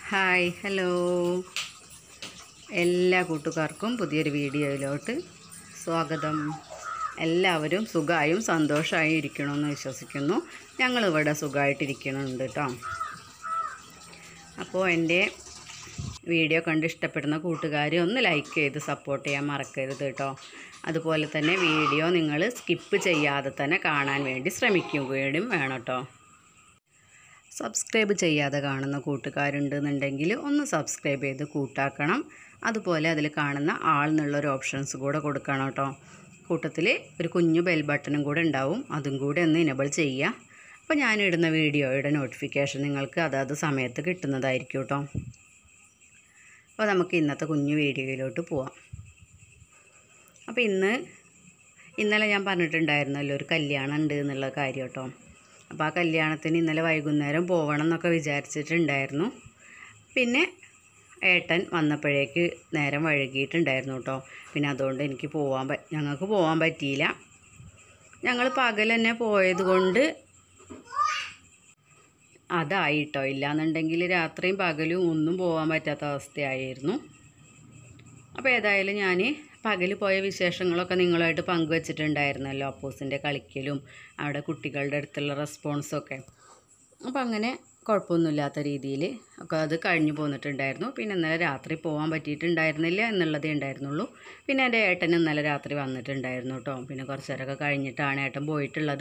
hi hello എല്ലാ കൂട്ടുകാർക്കും പുതിയൊരു വീഡിയോയിലോട്ട് സ്വാഗതം എല്ലാവരും സുഖമായും സന്തോഷമായും ഇരിക്കണമെന്ന് വിശ്വസിക്കുന്നു ഞങ്ങളിവിടെ സുഖമായിട്ടിരിക്കണുണ്ട് കേട്ടോ അപ്പോൾ എൻ്റെ വീഡിയോ കണ്ട് ഇഷ്ടപ്പെടുന്ന കൂട്ടുകാർ ഒന്ന് ലൈക്ക് ചെയ്ത് സപ്പോർട്ട് ചെയ്യാൻ മറക്കരുത് കേട്ടോ അതുപോലെ തന്നെ വീഡിയോ നിങ്ങൾ സ്കിപ്പ് ചെയ്യാതെ തന്നെ കാണാൻ വേണ്ടി ശ്രമിക്കുകയും വേണം കേട്ടോ സബ്സ്ക്രൈബ് ചെയ്യാതെ കാണുന്ന കൂട്ടുകാരുണ്ടെന്നുണ്ടെങ്കിൽ ഒന്ന് സബ്സ്ക്രൈബ് ചെയ്ത് കൂട്ടാക്കണം അതുപോലെ അതിൽ കാണുന്ന ആൾ എന്നുള്ളൊരു ഓപ്ഷൻസ് കൂടെ കൊടുക്കണം കേട്ടോ കൂട്ടത്തിൽ ഒരു കുഞ്ഞു ബെൽ ബട്ടണും കൂടെ ഉണ്ടാവും അതും കൂടെ ഒന്ന് ഇനബിൾ ചെയ്യുക അപ്പോൾ ഞാനിടുന്ന വീഡിയോയുടെ നോട്ടിഫിക്കേഷൻ നിങ്ങൾക്ക് അതാത് സമയത്ത് കിട്ടുന്നതായിരിക്കും കേട്ടോ അപ്പോൾ നമുക്ക് ഇന്നത്തെ കുഞ്ഞു വീഡിയോയിലോട്ട് പോവാം അപ്പോൾ ഇന്ന് ഇന്നലെ ഞാൻ പറഞ്ഞിട്ടുണ്ടായിരുന്നല്ലോ ഒരു കല്യാണം ഉണ്ട് എന്നുള്ള കാര്യം കേട്ടോ അപ്പോൾ ആ കല്യാണത്തിന് ഇന്നലെ വൈകുന്നേരം പോകണം എന്നൊക്കെ വിചാരിച്ചിട്ടുണ്ടായിരുന്നു പിന്നെ ഏട്ടൻ വന്നപ്പോഴേക്ക് നേരം വഴുകിയിട്ടുണ്ടായിരുന്നു കേട്ടോ പിന്നെ അതുകൊണ്ട് എനിക്ക് പോകാൻ പ ഞങ്ങൾക്ക് പോകാൻ പറ്റിയില്ല ഞങ്ങൾ പകൽ തന്നെ പോയത് കൊണ്ട് അതായിട്ടോ ഇല്ലാന്നുണ്ടെങ്കിൽ രാത്രിയും പകലും ഒന്നും പോകാൻ പറ്റാത്ത അവസ്ഥയായിരുന്നു അപ്പോൾ ഏതായാലും ഞാൻ പകൽ പോയ വിശേഷങ്ങളൊക്കെ നിങ്ങളുമായിട്ട് പങ്കുവച്ചിട്ടുണ്ടായിരുന്നല്ലോ അപ്പൂസിൻ്റെ കളിക്കലും അവിടെ കുട്ടികളുടെ അടുത്തുള്ള റെസ്പോൺസൊക്കെ അപ്പോൾ അങ്ങനെ കുഴപ്പമൊന്നുമില്ലാത്ത രീതിയിൽ ഒക്കെ അത് കഴിഞ്ഞു പോന്നിട്ടുണ്ടായിരുന്നു പിന്നെ ഇന്നലെ രാത്രി പോകാൻ പറ്റിയിട്ടുണ്ടായിരുന്നില്ല എന്നുള്ളതേ ഉണ്ടായിരുന്നുള്ളൂ പിന്നെ എൻ്റെ ഏട്ടൻ ഇന്നലെ രാത്രി വന്നിട്ടുണ്ടായിരുന്നു കേട്ടോ പിന്നെ കുറച്ച് നേരമൊക്കെ കഴിഞ്ഞിട്ടാണ് ഏട്ടൻ പോയിട്ടുള്ളത്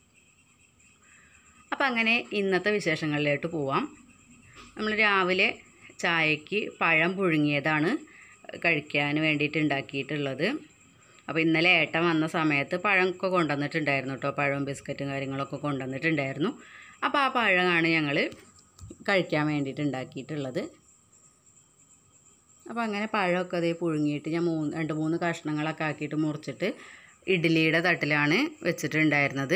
അപ്പോൾ അങ്ങനെ ഇന്നത്തെ വിശേഷങ്ങളിലോട്ട് പോവാം നമ്മൾ രാവിലെ ചായക്ക് പഴം പുഴുങ്ങിയതാണ് കഴിക്കാൻ വേണ്ടിയിട്ട് ഉണ്ടാക്കിയിട്ടുള്ളത് അപ്പോൾ ഇന്നലെ ഏട്ടൻ വന്ന സമയത്ത് പഴമൊക്കെ കൊണ്ടുവന്നിട്ടുണ്ടായിരുന്നു കേട്ടോ പഴവും ബിസ്ക്കറ്റും കാര്യങ്ങളൊക്കെ കൊണ്ടുവന്നിട്ടുണ്ടായിരുന്നു അപ്പോൾ ആ പഴമാണ് ഞങ്ങൾ കഴിക്കാൻ വേണ്ടിയിട്ട് ഉണ്ടാക്കിയിട്ടുള്ളത് അപ്പോൾ അങ്ങനെ പഴമൊക്കെ അതേ പുഴുങ്ങിയിട്ട് ഞാൻ മൂന്ന് രണ്ട് മൂന്ന് കഷ്ണങ്ങളൊക്കെ ആക്കിയിട്ട് മുറിച്ചിട്ട് ഇഡ്ഡലിയുടെ തട്ടിലാണ് വെച്ചിട്ടുണ്ടായിരുന്നത്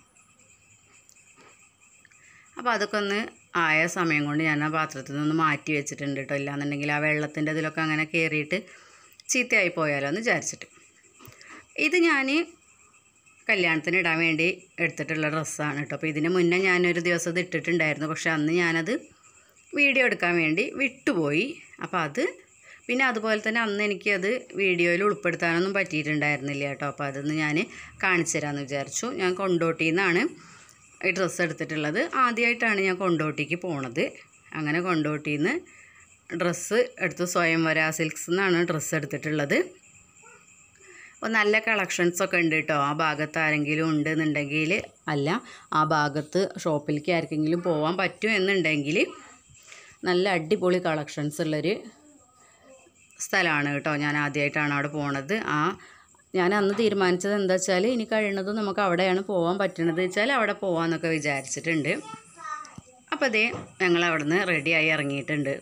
അപ്പോൾ അതൊക്കെ ഒന്ന് ആയ സമയം കൊണ്ട് ഞാൻ ആ പാത്രത്തിൽ നിന്ന് മാറ്റി വെച്ചിട്ടുണ്ട് കേട്ടോ ഇല്ലാന്നുണ്ടെങ്കിൽ ആ വെള്ളത്തിൻ്റെ ഇതിലൊക്കെ അങ്ങനെ കയറിയിട്ട് ചീത്തയായി പോയാലോ എന്ന് വിചാരിച്ചിട്ട് ഇത് ഞാൻ കല്യാണത്തിന് ഇടാൻ വേണ്ടി എടുത്തിട്ടുള്ള ഡ്രസ്സാണ് കേട്ടോ അപ്പോൾ ഇതിന് മുന്നേ ഞാനൊരു ദിവസം ഇത് ഇട്ടിട്ടുണ്ടായിരുന്നു പക്ഷേ അന്ന് ഞാനത് വീഡിയോ എടുക്കാൻ വേണ്ടി വിട്ടുപോയി അപ്പോൾ അത് പിന്നെ അതുപോലെ തന്നെ അന്ന് എനിക്കത് വീഡിയോയിൽ ഉൾപ്പെടുത്താനൊന്നും പറ്റിയിട്ടുണ്ടായിരുന്നില്ല കേട്ടോ അപ്പോൾ അതൊന്ന് ഞാൻ കാണിച്ചു തരാമെന്ന് വിചാരിച്ചു ഞാൻ കൊണ്ടോട്ടിയിൽ നിന്നാണ് ഈ ഡ്രസ്സ് എടുത്തിട്ടുള്ളത് ആദ്യമായിട്ടാണ് ഞാൻ കൊണ്ടോട്ടിക്ക് പോണത് അങ്ങനെ കൊണ്ടോട്ടിയിൽ നിന്ന് ഡ്രസ്സ് എടുത്ത് സ്വയംവര സിൽക്സ് എന്നാണ് ഡ്രസ്സ് എടുത്തിട്ടുള്ളത് അപ്പോൾ നല്ല കളക്ഷൻസൊക്കെ ഉണ്ട് കേട്ടോ ആ ഭാഗത്ത് ആരെങ്കിലും ഉണ്ടെന്നുണ്ടെങ്കിൽ അല്ല ആ ഭാഗത്ത് ഷോപ്പിലേക്ക് ആർക്കെങ്കിലും പോകാൻ പറ്റും എന്നുണ്ടെങ്കിൽ നല്ല അടിപൊളി കളക്ഷൻസ് ഉള്ളൊരു സ്ഥലമാണ് കേട്ടോ ഞാൻ ആദ്യമായിട്ടാണ് അവിടെ പോണത് ആ ഞാൻ അന്ന് തീരുമാനിച്ചത് എന്താ വെച്ചാൽ ഇനി കഴിയുന്നതും നമുക്ക് അവിടെയാണ് പോകാൻ പറ്റണത് വെച്ചാൽ അവിടെ പോകാമെന്നൊക്കെ വിചാരിച്ചിട്ടുണ്ട് അപ്പോൾ അതേ ഞങ്ങൾ അവിടെ നിന്ന് റെഡിയായി ഇറങ്ങിയിട്ടുണ്ട്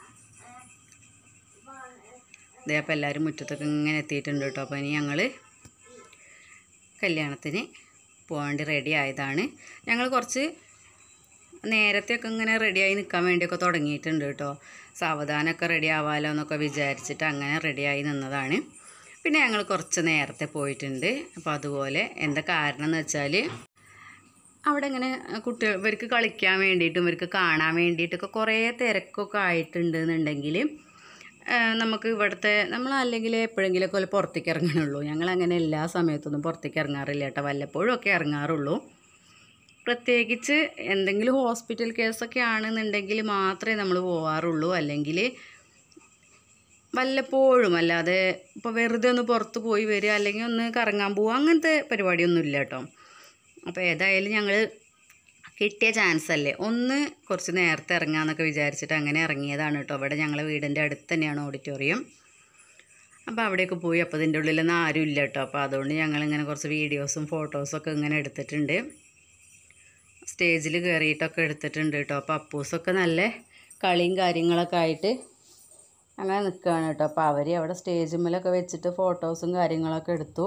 അതേ അപ്പോൾ എല്ലാവരും മുറ്റത്തൊക്കെ ഇങ്ങനെ എത്തിയിട്ടുണ്ട് കേട്ടോ അപ്പോൾ ഇനി ഞങ്ങൾ കല്യാണത്തിന് പോകാൻ വേണ്ടി റെഡി ആയതാണ് ഞങ്ങൾ കുറച്ച് നേരത്തെയൊക്കെ ഇങ്ങനെ റെഡിയായി നിൽക്കാൻ വേണ്ടിയൊക്കെ തുടങ്ങിയിട്ടുണ്ട് കേട്ടോ സാവധാനമൊക്കെ റെഡി ആവാമല്ലോ എന്നൊക്കെ വിചാരിച്ചിട്ട് അങ്ങനെ റെഡിയായി നിന്നതാണ് പിന്നെ ഞങ്ങൾ കുറച്ച് നേരത്തെ പോയിട്ടുണ്ട് അപ്പോൾ അതുപോലെ എന്താ കാരണം എന്ന് വെച്ചാൽ അവിടെ ഇങ്ങനെ കുട്ടികൾ ഇവർക്ക് കളിക്കാൻ വേണ്ടിയിട്ടും ഇവർക്ക് കാണാൻ വേണ്ടിയിട്ടൊക്കെ കുറേ തിരക്കൊക്കെ ആയിട്ടുണ്ട് എന്നുണ്ടെങ്കിൽ നമുക്ക് ഇവിടുത്തെ നമ്മൾ അല്ലെങ്കിൽ എപ്പോഴെങ്കിലുമൊക്കെ വല്ല പുറത്തേക്ക് ഇറങ്ങണുള്ളൂ ഞങ്ങൾ അങ്ങനെ എല്ലാ സമയത്തൊന്നും പുറത്തേക്ക് ഇറങ്ങാറില്ല കേട്ടോ വല്ലപ്പോഴും ഒക്കെ ഇറങ്ങാറുള്ളൂ പ്രത്യേകിച്ച് എന്തെങ്കിലും ഹോസ്പിറ്റൽ കേസൊക്കെ ആണെന്നുണ്ടെങ്കിൽ മാത്രമേ നമ്മൾ പോവാറുള്ളൂ അല്ലെങ്കിൽ വല്ലപ്പോഴും അല്ലാതെ ഇപ്പോൾ വെറുതെ ഒന്ന് പുറത്ത് പോയി വരിക അല്ലെങ്കിൽ ഒന്ന് കറങ്ങാൻ പോവുക അങ്ങനത്തെ പരിപാടിയൊന്നും ഇല്ല കേട്ടോ അപ്പോൾ ഏതായാലും ഞങ്ങൾ കിട്ടിയ ചാൻസ് അല്ലേ ഒന്ന് കുറച്ച് നേരത്തെ ഇറങ്ങാമെന്നൊക്കെ വിചാരിച്ചിട്ട് അങ്ങനെ ഇറങ്ങിയതാണ് കേട്ടോ ഇവിടെ ഞങ്ങളെ വീടിൻ്റെ അടുത്ത് തന്നെയാണ് ഓഡിറ്റോറിയം അപ്പോൾ അവിടെയൊക്കെ പോയി അപ്പോൾ ഇതിൻ്റെ ഉള്ളിലൊന്നും ആരും ഇല്ല കേട്ടോ അപ്പോൾ അതുകൊണ്ട് ഞങ്ങളിങ്ങനെ കുറച്ച് വീഡിയോസും ഫോട്ടോസൊക്കെ ഇങ്ങനെ എടുത്തിട്ടുണ്ട് സ്റ്റേജിൽ കയറിയിട്ടൊക്കെ എടുത്തിട്ടുണ്ട് കേട്ടോ അപ്പോൾ അപ്പൂസൊക്കെ നല്ല കളിയും കാര്യങ്ങളൊക്കെ ആയിട്ട് അങ്ങനെ നിൽക്കുകയാണ് കേട്ടോ അപ്പോൾ അവർ അവിടെ സ്റ്റേജിന്മേലൊക്കെ വെച്ചിട്ട് ഫോട്ടോസും കാര്യങ്ങളൊക്കെ എടുത്തു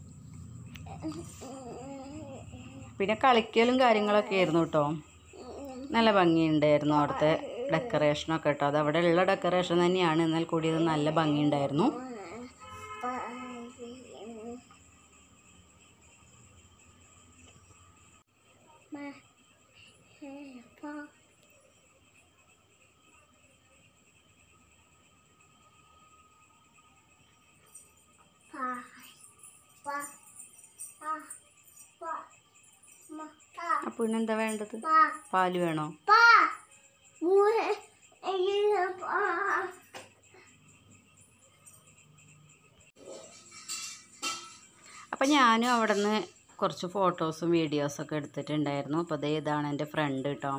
പിന്നെ കളിക്കലും കാര്യങ്ങളൊക്കെ ആയിരുന്നു കേട്ടോ നല്ല ഭംഗിയുണ്ടായിരുന്നു അവിടുത്തെ ഡെക്കറേഷനൊക്കെ കേട്ടോ അത് അവിടെ ഉള്ള ഡെക്കറേഷൻ തന്നെയാണ് എന്നാൽ കൂടി ഇത് നല്ല ഭംഗിയുണ്ടായിരുന്നു അപ്പുവിന് എന്താ വേണ്ടത് പാല് വേണോ അപ്പം ഞാനും അവിടെ നിന്ന് കുറച്ച് ഫോട്ടോസും വീഡിയോസൊക്കെ എടുത്തിട്ടുണ്ടായിരുന്നു അപ്പോൾ അതേ ഇതാണ് എൻ്റെ ഫ്രണ്ട് കേട്ടോ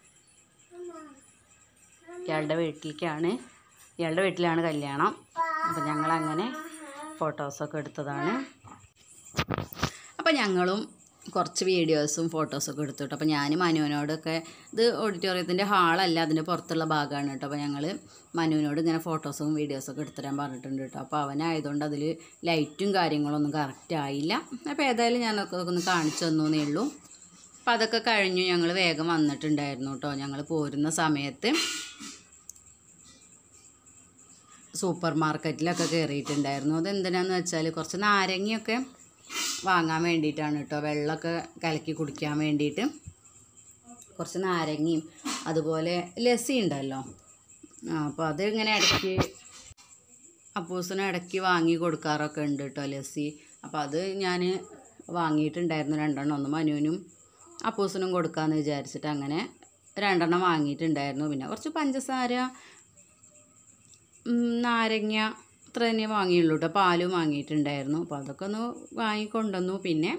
ഇയാളുടെ വീട്ടിലേക്കാണ് ഇയാളുടെ വീട്ടിലാണ് കല്യാണം അപ്പം ഞങ്ങളങ്ങനെ ഫോട്ടോസൊക്കെ എടുത്തതാണ് അപ്പോൾ ഞങ്ങളും കുറച്ച് വീഡിയോസും ഫോട്ടോസൊക്കെ എടുത്തു കേട്ടോ അപ്പോൾ ഞാൻ മനുവിനോടൊക്കെ ഇത് ഓഡിറ്റോറിയത്തിൻ്റെ ഹാളല്ല അതിൻ്റെ പുറത്തുള്ള ഭാഗമാണ് കേട്ടോ അപ്പോൾ ഞങ്ങൾ മനുവിനോട് ഇങ്ങനെ ഫോട്ടോസും വീഡിയോസൊക്കെ എടുത്തിടാൻ പറഞ്ഞിട്ടുണ്ട് കേട്ടോ അപ്പോൾ അവനായതുകൊണ്ട് അതിൽ ലൈറ്റും കാര്യങ്ങളൊന്നും കറക്റ്റ് ആയില്ല അപ്പോൾ ഏതായാലും ഞാനൊക്കെ ഒന്ന് കാണിച്ചു തന്നേ ഉള്ളൂ അപ്പോൾ അതൊക്കെ കഴിഞ്ഞു ഞങ്ങൾ വേഗം വന്നിട്ടുണ്ടായിരുന്നു കേട്ടോ ഞങ്ങൾ പോരുന്ന സമയത്ത് സൂപ്പർ മാർക്കറ്റിലൊക്കെ കയറിയിട്ടുണ്ടായിരുന്നു അതെന്തിനാന്ന് വെച്ചാൽ കുറച്ച് നാരങ്ങയൊക്കെ വാങ്ങാൻ വേണ്ടിയിട്ടാണ് കേട്ടോ വെള്ളമൊക്കെ കലക്കി കുടിക്കാൻ വേണ്ടിയിട്ട് കുറച്ച് നാരങ്ങയും അതുപോലെ ലസ്സി ഉണ്ടല്ലോ ആ അപ്പോൾ അത് ഇങ്ങനെ ഇടയ്ക്ക് അപ്പൂസിന് ഇടയ്ക്ക് വാങ്ങി കൊടുക്കാറൊക്കെ ഉണ്ട് കേട്ടോ ലസ്സി അപ്പോൾ അത് ഞാൻ വാങ്ങിയിട്ടുണ്ടായിരുന്നു രണ്ടെണ്ണം ഒന്ന് മനുവിനും അപ്പൂസിനും കൊടുക്കാമെന്ന് വിചാരിച്ചിട്ട് അങ്ങനെ രണ്ടെണ്ണം വാങ്ങിയിട്ടുണ്ടായിരുന്നു പിന്നെ കുറച്ച് പഞ്ചസാര ഉം, നാരങ്ങ അത്ര തന്നെ വാങ്ങിയുള്ളൂ കേട്ടോ പാലും വാങ്ങിയിട്ടുണ്ടായിരുന്നു അപ്പോൾ അതൊക്കെ ഒന്ന് വാങ്ങിക്കൊണ്ടുവന്നു പിന്നെ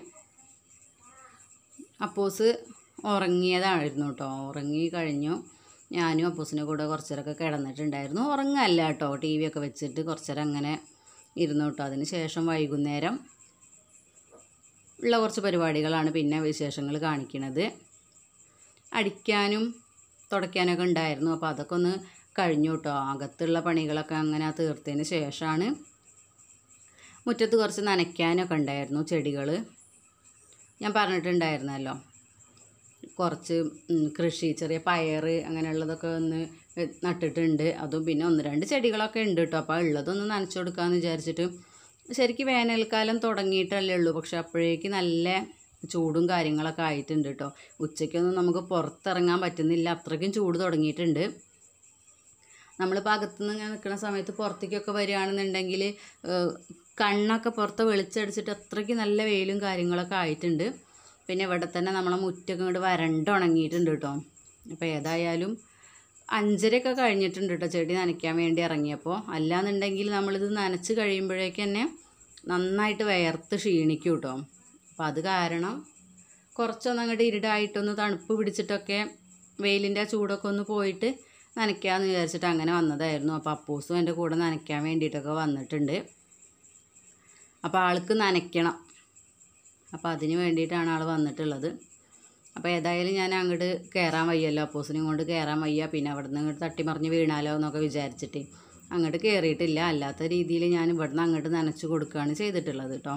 അപ്പൂസ് ഉറങ്ങിയതായിരുന്നു കേട്ടോ ഉറങ്ങി കഴിഞ്ഞു ഞാനും അപ്പൂസിൻ്റെ കൂടെ കുറച്ചേരൊക്കെ കിടന്നിട്ടുണ്ടായിരുന്നു ഉറങ്ങല്ല കേട്ടോ ടി വി ഒക്കെ വെച്ചിട്ട് കുറച്ചേരം അങ്ങനെ ഇരുന്നു കേട്ടോ അതിന് ശേഷം വൈകുന്നേരം ഉള്ള കുറച്ച് പരിപാടികളാണ് പിന്നെ വിശേഷങ്ങൾ കാണിക്കുന്നത് അടിക്കാനും തുടയ്ക്കാനൊക്കെ ഉണ്ടായിരുന്നു അപ്പോൾ അതൊക്കെ ഒന്ന് കഴിഞ്ഞു കേട്ടോ അകത്തുള്ള പണികളൊക്കെ അങ്ങനെ തീർത്തതിന് ശേഷമാണ് മുറ്റത്ത് കുറച്ച് നനയ്ക്കാനൊക്കെ ഉണ്ടായിരുന്നു ചെടികൾ ഞാൻ പറഞ്ഞിട്ടുണ്ടായിരുന്നല്ലോ കുറച്ച് ഉം, കൃഷി ചെറിയ പയർ അങ്ങനെയുള്ളതൊക്കെ ഒന്ന് നട്ടിട്ടുണ്ട് അതും പിന്നെ ഒന്ന് രണ്ട് ചെടികളൊക്കെ ഉണ്ട് കേട്ടോ അപ്പോൾ ഉള്ളതൊന്ന് നനച്ചു കൊടുക്കാമെന്ന് വിചാരിച്ചിട്ട് ശരിക്കും വേനൽക്കാലം തുടങ്ങിയിട്ടല്ലേ ഉള്ളൂ പക്ഷെ അപ്പോഴേക്ക് നല്ല ചൂടും കാര്യങ്ങളൊക്കെ ആയിട്ടുണ്ട് കേട്ടോ ഉച്ചയ്ക്കൊന്നും നമുക്ക് പുറത്തിറങ്ങാൻ പറ്റുന്നില്ല അത്രയ്ക്കും ചൂട് തുടങ്ങിയിട്ടുണ്ട് നമ്മളിപ്പോൾ അകത്തുനിന്ന് ഇങ്ങനെ നിൽക്കുന്ന സമയത്ത് പുറത്തേക്കൊക്കെ വരികയാണെന്നുണ്ടെങ്കിൽ ഏഹ്, കണ്ണൊക്കെ പുറത്ത് വെളിച്ചടിച്ചിട്ട് അത്രയ്ക്ക് നല്ല വെയിലും കാര്യങ്ങളൊക്കെ ആയിട്ടുണ്ട് പിന്നെ ഇവിടെ തന്നെ നമ്മളെ മുറ്റൊക്കെ ഇങ്ങോട്ട് വരണ്ട് ഉണങ്ങിയിട്ടുണ്ട് കേട്ടോ അപ്പോൾ ഏതായാലും അഞ്ചരയൊക്കെ കഴിഞ്ഞിട്ടുണ്ട് കേട്ടോ ചെടി നനയ്ക്കാൻ വേണ്ടി ഇറങ്ങിയപ്പോൾ അല്ലാന്നുണ്ടെങ്കിൽ നമ്മളിത് നനച്ച് കഴിയുമ്പോഴേക്ക് തന്നെ നന്നായിട്ട് വിയർത്ത് ക്ഷീണിക്കും കേട്ടോ അപ്പോൾ അത് കാരണം കുറച്ചൊന്ന് അങ്ങോട്ട് ഇരുടായിട്ടൊന്ന് തണുപ്പ് പിടിച്ചിട്ടൊക്കെ വെയിലിൻ്റെ ആ ചൂടൊക്കെ ഒന്ന് പോയിട്ട് നനയ്ക്കാമെന്ന് വിചാരിച്ചിട്ട് അങ്ങനെ വന്നതായിരുന്നു അപ്പോൾ അപ്പൂസും എൻ്റെ കൂടെ നനയ്ക്കാൻ വേണ്ടിയിട്ടൊക്കെ വന്നിട്ടുണ്ട് അപ്പോൾ ആൾക്ക് നനയ്ക്കണം അപ്പോൾ അതിന് വേണ്ടിയിട്ടാണ് ആൾ വന്നിട്ടുള്ളത് അപ്പോൾ ഏതായാലും ഞാൻ അങ്ങോട്ട് കയറാൻ വയ്യല്ലോ അപ്പൂസിനെയും കൊണ്ട് കയറാൻ വയ്യ പിന്നെ അവിടെ നിന്ന് ഇങ്ങോട്ട് തട്ടിമറിഞ്ഞ് വീണാലോ എന്നൊക്കെ വിചാരിച്ചിട്ട് അങ്ങോട്ട് കയറിയിട്ടില്ല അല്ലാത്ത രീതിയിൽ ഞാൻ ഇവിടുന്ന് അങ്ങോട്ട് നനച്ച് കൊടുക്കുകയാണ് ചെയ്തിട്ടുള്ളത് കേട്ടോ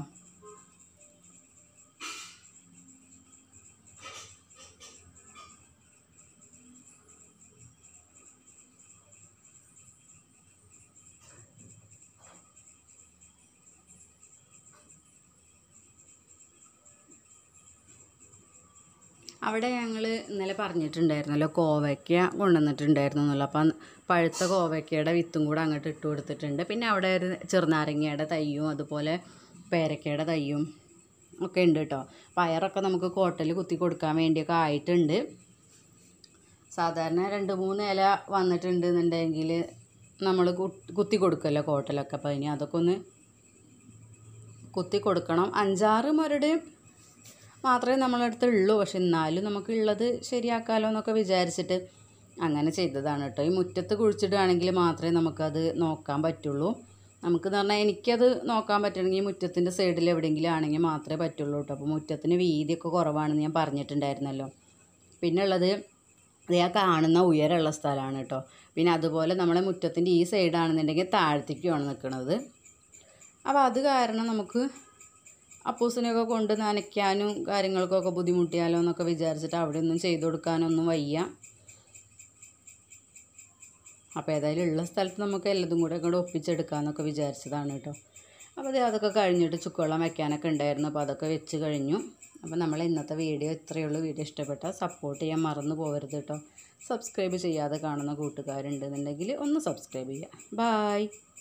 അവിടെ ഞങ്ങൾ ഇന്നലെ പറഞ്ഞിട്ടുണ്ടായിരുന്നല്ലോ കോവയ്ക്ക കൊണ്ടുവന്നിട്ടുണ്ടായിരുന്നു എന്നല്ലോ അപ്പം പഴുത്ത കോവയ്ക്കയുടെ വിത്തും കൂടെ അങ്ങോട്ട് ഇട്ട് കൊടുത്തിട്ടുണ്ട് പിന്നെ അവിടെ ഒരു ചെറുനാരങ്ങയുടെ തയ്യും അതുപോലെ പേരക്കയുടെ തയ്യും ഒക്കെ ഉണ്ട് കേട്ടോ പയറൊക്കെ നമുക്ക് കോട്ടൽ കുത്തി കൊടുക്കാൻ വേണ്ടിയൊക്കെ ആയിട്ടുണ്ട് സാധാരണ രണ്ട് മൂന്ന് ഇല വന്നിട്ടുണ്ട് എന്നുണ്ടെങ്കിൽ നമ്മൾ കുത്തി കൊടുക്കുമല്ലോ കോട്ടലൊക്കെ അപ്പോൾ ഇനി അതൊക്കെ ഒന്ന് കുത്തി കൊടുക്കണം അഞ്ചാറ് മുരട് മാത്രമേ നമ്മളെ അടുത്ത് ഉള്ളൂ പക്ഷെ എന്നാലും നമുക്ക് ഉള്ളത് ശരിയാക്കാമല്ലോ എന്നൊക്കെ വിചാരിച്ചിട്ട് അങ്ങനെ ചെയ്തതാണ് കേട്ടോ ഈ മുറ്റത്ത് കുഴിച്ചിടുകയാണെങ്കിൽ മാത്രമേ നമുക്കത് നോക്കാൻ പറ്റുള്ളൂ നമുക്കെന്ന് പറഞ്ഞാൽ എനിക്കത് നോക്കാൻ പറ്റണമെങ്കിൽ ഈ മുറ്റത്തിൻ്റെ സൈഡിൽ എവിടെയെങ്കിലും ആണെങ്കിൽ മാത്രമേ പറ്റുള്ളൂ കേട്ടോ അപ്പോൾ മുറ്റത്തിന് വീതിയൊക്കെ കുറവാണെന്ന് ഞാൻ പറഞ്ഞിട്ടുണ്ടായിരുന്നല്ലോ പിന്നെ ഉള്ളത് ഇത് ആ കാണുന്ന ഉയരമുള്ള സ്ഥലമാണ് കേട്ടോ പിന്നെ അതുപോലെ നമ്മളെ മുറ്റത്തിൻ്റെ ഈ സൈഡാണെന്നുണ്ടെങ്കിൽ താഴത്തേക്കുമാണ് നിൽക്കുന്നത് അപ്പോൾ അത് കാരണം നമുക്ക് അപ്പൂസിനെയൊക്കെ കൊണ്ട് നനയ്ക്കാനും കാര്യങ്ങൾക്കൊക്കെ ബുദ്ധിമുട്ടിയാലോ എന്നൊക്കെ വിചാരിച്ചിട്ട് അവിടെ ഒന്നും ചെയ്തു കൊടുക്കാനൊന്നും വയ്യ അപ്പോൾ ഏതായാലും ഉള്ള സ്ഥലത്ത് നമുക്ക് എല്ലതും കൂടെ കൂടെ ഒപ്പിച്ചെടുക്കാമെന്നൊക്കെ വിചാരിച്ചതാണ് കേട്ടോ അപ്പോൾ അത് അതൊക്കെ കഴിഞ്ഞിട്ട് ചുക്കുവെള്ളം വെക്കാനൊക്കെ ഉണ്ടായിരുന്നു അപ്പോൾ അതൊക്കെ വെച്ച് കഴിഞ്ഞു അപ്പോൾ നമ്മൾ ഇന്നത്തെ വീഡിയോ ഇത്രയേ ഉള്ളൂ വീഡിയോ ഇഷ്ടപ്പെട്ടാൽ സപ്പോർട്ട് ചെയ്യാൻ മറന്നു പോകരുത് കേട്ടോ സബ്സ്ക്രൈബ് ചെയ്യാതെ കാണുന്ന കൂട്ടുകാരുണ്ടെന്നുണ്ടെങ്കിൽ ഒന്ന് സബ്സ്ക്രൈബ് ചെയ്യുക ബായ്